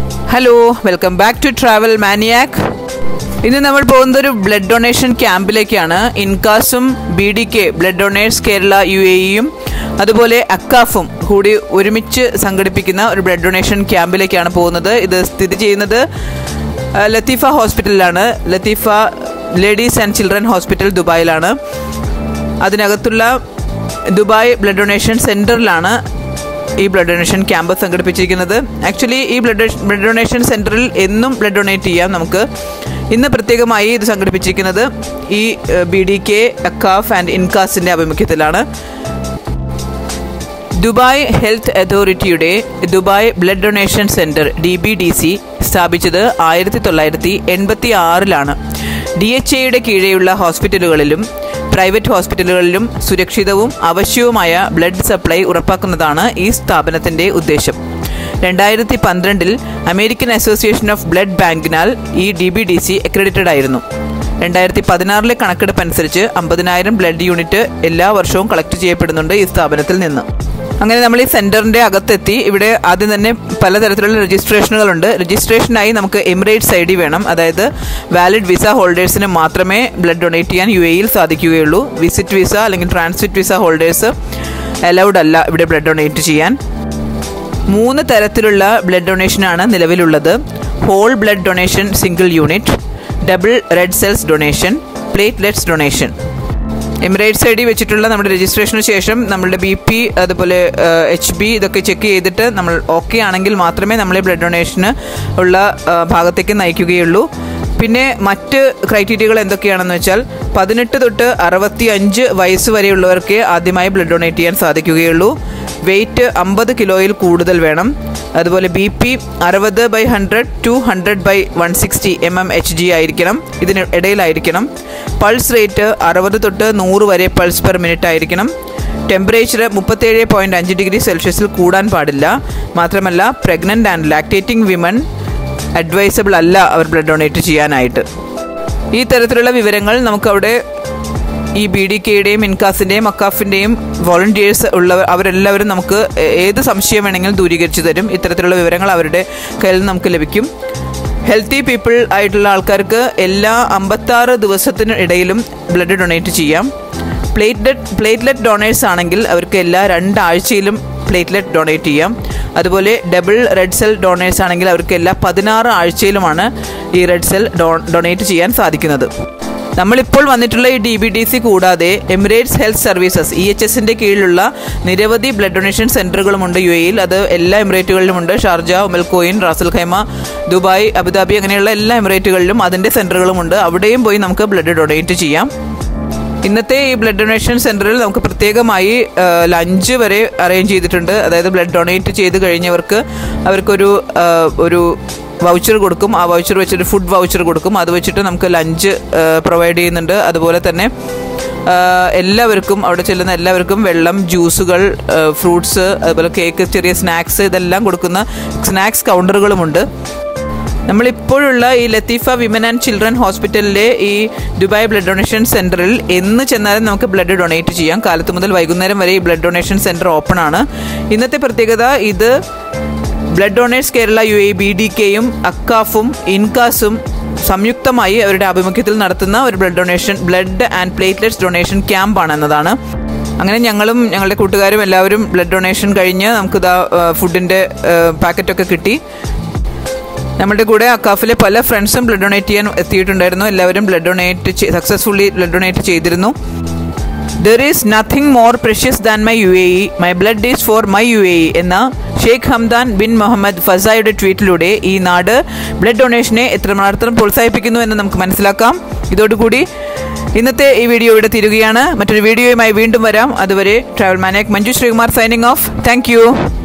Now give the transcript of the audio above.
hello welcome back to travel maniac ഇന്ന് നമ്മൾ പോകുന്നത് ഒരു ബ്ലഡ് ഡൊണേഷൻ ക്യാമ്പിലേക്കാണ് ഇൻകാസും B D K blood donors Kerala U A ഇയും അതുപോലെ അക്കാഫും കൂടി ഒരുമിച്ച് സംഘടിപ്പിക്കുന്ന ഒരു ബ്ലഡ് ഡൊണേഷൻ ക്യാമ്പിലേക്കാണ് പോകുന്നത് ഇത് സ്ഥിതി ചെയ്യുന്നത് ആ, ലത്തീഫ ഹോസ്പിറ്റലിലാണ് Latifa ladies and children hospital ദുബായിലാണ് അതിനകത്തുള്ള ദുബായ് ബ്ലഡ് ഡൊണേഷൻ സെൻറ്ററിലാണ് ഈ ബ്ലഡ് ഡൊണേഷൻ ക്യാമ്പ് സംഘടിപ്പിച്ചിരിക്കുന്നത് ആക്ച്വലി ഈ ബ്ലഡ് ബ്ലഡ് ഡൊണേഷൻ സെൻറ്ററിൽ എന്നും ബ്ലഡ് ഡൊണേറ്റ് ചെയ്യാം നമുക്ക് ഇന്ന് പ്രത്യേകമായി ഇത് സംഘടിപ്പിച്ചിരിക്കുന്നത് ഈ B D K AKCAF and ഇൻകാസിൻ്റെ ആഭിമുഖ്യത്തിലാണ് ദുബായ് ഹെൽത്ത് അതോറിറ്റിയുടെ Dubai blood donation centre D B D C സ്ഥാപിച്ചത് ആയിരത്തി തൊള്ളായിരത്തി എൺപത്തി ആറിലാണ് ഡി എച്ച് എയുടെ കീഴെയുള്ള ഹോസ്പിറ്റലുകളിലും പ്രൈവറ്റ് ഹോസ്പിറ്റലുകളിലും സുരക്ഷിതവും ആവശ്യവുമായ ബ്ലഡ് സപ്ലൈ ഉറപ്പാക്കുന്നതാണ് ഈ സ്ഥാപനത്തിൻ്റെ ഉദ്ദേശം രണ്ടായിരത്തി പന്ത്രണ്ടിൽ അമേരിക്കൻ അസോസിയേഷൻ ഓഫ് ബ്ലഡ് ബാങ്കിനാൽ ഈ D B D C accredited ആയിരുന്നു രണ്ടായിരത്തി പതിനാറിലെ കണക്കെടുപ്പ് അനുസരിച്ച് അമ്പതിനായിരം ബ്ലഡ് യൂണിറ്റ് എല്ലാ വർഷവും കളക്ട് ചെയ്യപ്പെടുന്നുണ്ട് ഈ സ്ഥാപനത്തിൽ നിന്ന് അങ്ങനെ നമ്മൾ ഈ സെന്ററിന്റെ അകത്തെത്തി ഇവിടെ ആദ്യം തന്നെ പലതരത്തിലുള്ള രജിസ്ട്രേഷനുകളുണ്ട് രജിസ്ട്രേഷനായി നമുക്ക് എമിറേറ്റ്സ് ഐ ഡി വേണം അതായത് വാലിഡ് വിസ ഹോൾഡേഴ്സിന് മാത്രമേ ബ്ലഡ് ഡൊണേറ്റ് ചെയ്യാൻ യു എയിൽ സാധിക്കുകയുള്ളൂ വിസിറ്റ് വിസ അല്ലെങ്കിൽ ട്രാൻസിറ്റ് വിസ ഹോൾഡേഴ്സ് അലൗഡ് അല്ല ഇവിടെ ബ്ലഡ് ഡൊണേറ്റ് ചെയ്യാൻ മൂന്ന് തരത്തിലുള്ള ബ്ലഡ് ഡൊണേഷനാണ് നിലവിലുള്ളത് whole blood donation single unit double red cells donation platelets donation Emirates I D വെച്ചിട്ടുള്ള നമ്മുടെ രജിസ്ട്രേഷന് ശേഷം നമ്മളുടെ ബി പി അതുപോലെ എച്ച് ബി ഇതൊക്കെ ചെക്ക് ചെയ്തിട്ട് നമ്മൾ ഓക്കെ ആണെങ്കിൽ മാത്രമേ നമ്മളെ ബ്ലഡ് ഡൊണേഷന് ഉള്ള ആ, ഭാഗത്തേക്ക് നയിക്കുകയുള്ളൂ പിന്നെ മറ്റ് ക്രൈറ്റീരിയകൾ എന്തൊക്കെയാണെന്ന് വെച്ചാൽ പതിനെട്ട് തൊട്ട് അറുപത്തി അഞ്ച് വയസ്സ് വരെയുള്ളവർക്ക് ആദ്യമായി ബ്ലഡ് ഡൊണേറ്റ് ചെയ്യാൻ സാധിക്കുകയുള്ളൂ വെയിറ്റ് അമ്പത് കിലോയിൽ കൂടുതൽ വേണം അതുപോലെ ബി പി അറുപത് by hundred to hundred by one sixty M M H G ആയിരിക്കണം ഇതിന് ഇടയിലായിരിക്കണം പൾസ് റേറ്റ് അറുപത് തൊട്ട് നൂറ് വരെ പൾസ് പെർ മിനിറ്റ് ആയിരിക്കണം ടെമ്പറേച്ചർ മുപ്പത്തേഴ് പോയിൻറ്റ് അഞ്ച് ഡിഗ്രി സെൽഷ്യസിൽ കൂടാൻ പാടില്ല മാത്രമല്ല pregnant and lactating women advisable അല്ല അവർ ബ്ലഡ് ഡൊണേറ്റ് ചെയ്യാനായിട്ട് ഈ തരത്തിലുള്ള വിവരങ്ങൾ നമുക്കവിടെ ഈ ബി ഡി കെയുടെയും ഇൻകാസിൻ്റെയും അക്കാഫിൻ്റെയും വോളണ്ടിയേഴ്സ് ഉള്ളവർ അവരെല്ലാവരും നമുക്ക് ഏ- ഏത് സംശയം വേണമെങ്കിലും ദൂരീകരിച്ചു തരും ഇത്തരത്തിലുള്ള വിവരങ്ങൾ അവരുടെ കയ്യിൽ നിന്ന് നമുക്ക് ലഭിക്കും ഹെൽത്തി പീപ്പിൾ ആയിട്ടുള്ള ആൾക്കാർക്ക് എല്ലാ അമ്പത്താറ് ദിവസത്തിന് ഇടയിലും ബ്ലഡ് ഡൊണേറ്റ് ചെയ്യാം പ്ലേറ്റ്ലെറ്റ് പ്ലേറ്റ്ലെറ്റ് ഡൊണേഴ്സ് ആണെങ്കിൽ അവർക്ക് എല്ലാ രണ്ടാഴ്ചയിലും പ്ലേറ്റ്ലെറ്റ് ഡൊണേറ്റ് ചെയ്യാം അതുപോലെ ഡബിൾ റെഡ് സെൽ ഡൊണേഴ്സ് ആണെങ്കിൽ അവർക്ക് എല്ലാ പതിനാറ് ആഴ്ചയിലുമാണ് ഈ റെഡ് സെൽ ഡൊണേറ്റ് ചെയ്യാൻ സാധിക്കുന്നത് നമ്മളിപ്പോൾ വന്നിട്ടുള്ള ഈ ഡി ബി ഡി സി കൂടാതെ Emirates health services E H എസിൻ്റെ കീഴിലുള്ള നിരവധി ബ്ലഡ് ഡൊണേഷൻ സെൻറ്ററുകളുമുണ്ട് യു എയിൽ അത് എല്ലാ എമിറേറ്റുകളിലുമുണ്ട് Sharjah Umm Al Quwain Ras Al Khaimah Dubai Abu Dhabi അങ്ങനെയുള്ള എല്ലാ എമിറേറ്റുകളിലും അതിൻ്റെ സെൻറ്ററുകളുമുണ്ട് അവിടെയും പോയി നമുക്ക് ബ്ലഡ് ഡൊണേറ്റ് ചെയ്യാം ഇന്നത്തെ ഈ ബ്ലഡ് ഡൊണേഷൻ സെൻറ്ററിൽ നമുക്ക് പ്രത്യേകമായി ആ, ലഞ്ച് വരെ അറേഞ്ച് ചെയ്തിട്ടുണ്ട് അതായത് ബ്ലഡ് ഡൊണേറ്റ് ചെയ്ത് കഴിഞ്ഞവർക്ക് അവർക്കൊരു ആ, ഒരു വൗച്ചർ കൊടുക്കും ആ വൗച്ചർ വെച്ചിട്ട് ഫുഡ് വൗച്ചർ കൊടുക്കും അത് വെച്ചിട്ട് നമുക്ക് ലഞ്ച് പ്രൊവൈഡ് ചെയ്യുന്നുണ്ട് അതുപോലെ തന്നെ ആ, എല്ലാവർക്കും അവിടെ ചെല്ലുന്ന എല്ലാവർക്കും വെള്ളം ജ്യൂസുകൾ ഫ്രൂട്ട്സ് അതുപോലെ കേക്ക് ചെറിയ സ്നാക്സ് ഇതെല്ലാം കൊടുക്കുന്ന സ്നാക്സ് കൗണ്ടറുകളുമുണ്ട് നമ്മളിപ്പോഴുള്ള ഈ ലത്തീഫ വിമൻ ആൻഡ് ചിൽഡ്രൻ ഹോസ്പിറ്റലിലെ ഈ ദുബായ് ബ്ലഡ് ഡൊണേഷൻ സെൻറ്ററിൽ എന്ന് ചെന്നാലും നമുക്ക് ബ്ലഡ് ഡൊണേറ്റ് ചെയ്യാം കാലത്ത് മുതൽ വൈകുന്നേരം വരെ ഈ ബ്ലഡ് ഡൊണേഷൻ സെൻറ്റർ ഓപ്പൺ ആണ് ഇന്നത്തെ പ്രത്യേകത ഇത് blood donors Kerala U A B D കെയും അക്കാഫും ഇൻകാസും സംയുക്തമായി അവരുടെ ആഭിമുഖ്യത്തിൽ നടത്തുന്ന ഒരു blood donation blood and platelets donation ക്യാമ്പാണ് എന്നതാണ് അങ്ങനെ ഞങ്ങളും ഞങ്ങളുടെ കൂട്ടുകാരും എല്ലാവരും ബ്ലഡ് ഡൊണേഷൻ കഴിഞ്ഞ് നമുക്കിതാ ഫുഡിൻ്റെ പാക്കറ്റൊക്കെ കിട്ടി നമ്മുടെ കൂടെ അക്കാഫിലെ പല ഫ്രണ്ട്സും ബ്ലഡ് ഡൊണേറ്റ് ചെയ്യാൻ എത്തിയിട്ടുണ്ടായിരുന്നു എല്ലാവരും blood donate successfully blood donate ചെയ്തിരുന്നു there is nothing more precious than my U A E my blood is for my U A E എന്ന ഷെയ്ഖ് ഹംദാൻ ബിൻ മുഹമ്മദ് ഫസായുടെ ട്വീറ്റിലൂടെ ഈ നാട് ബ്ലഡ് ഡൊണേഷനെ എത്രമാത്രം പ്രോത്സാഹിപ്പിക്കുന്നു എന്ന് നമുക്ക് മനസ്സിലാക്കാം ഇതോടുകൂടി ഇന്നത്തെ ഈ വീഡിയോ ഇവിടെ തീരുകയാണ് മറ്റൊരു വീഡിയോയുമായി വീണ്ടും വരാം അതുവരെ travel maniac Manju Sreekumar signing off thank